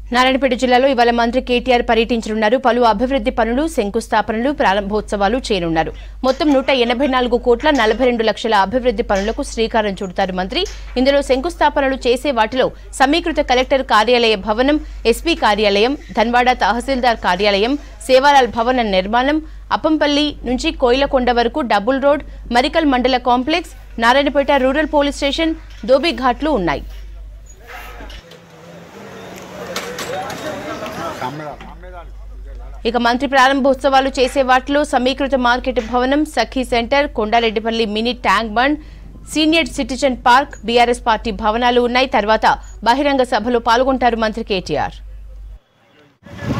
నారాయణపేట జిల్లాలో ఇవాళ మంత్రి కేటీఆర్ పర్యటించనున్నారు పలు అభివృద్ధి పనులు శంకుస్థాపనలు ప్రారంభోత్సవాలు చేయనున్నారు మొత్తం నూట ఎనభై నాలుగు కోట్ల నలభై రెండు లక్షల అభివృద్ధి పనులకు శ్రీకారం చుడతారు మంత్రి ఇందులో శంకుస్థాపనలు చేసే వాటిలో సమీకృత కలెక్టర్ కార్యాలయ భవనం ఎస్పీ కార్యాలయం ధన్వాడ తహసీల్దార్ కార్యాలయం సేవాలాల్ భవన నిర్మాణం అప్పంపల్లి నుంచి కోయిలకొండ వరకు డబుల్ రోడ్ మరికల్ మండల complex Narayanpet rural police station దోబిఘాట్లు ఉన్నాయి ఇక మంత్రి ప్రారంభోత్సవాలు చేసే వాటిలో సమీకృత మార్కెట్ భవనం Sakhi centre Kondareddypalli mini tank bund senior citizen park BRS party భవనాలు ఉన్నాయి తర్వాత బహిరంగ సభలో పాల్గొంటారు మంత్రి కేటీఆర్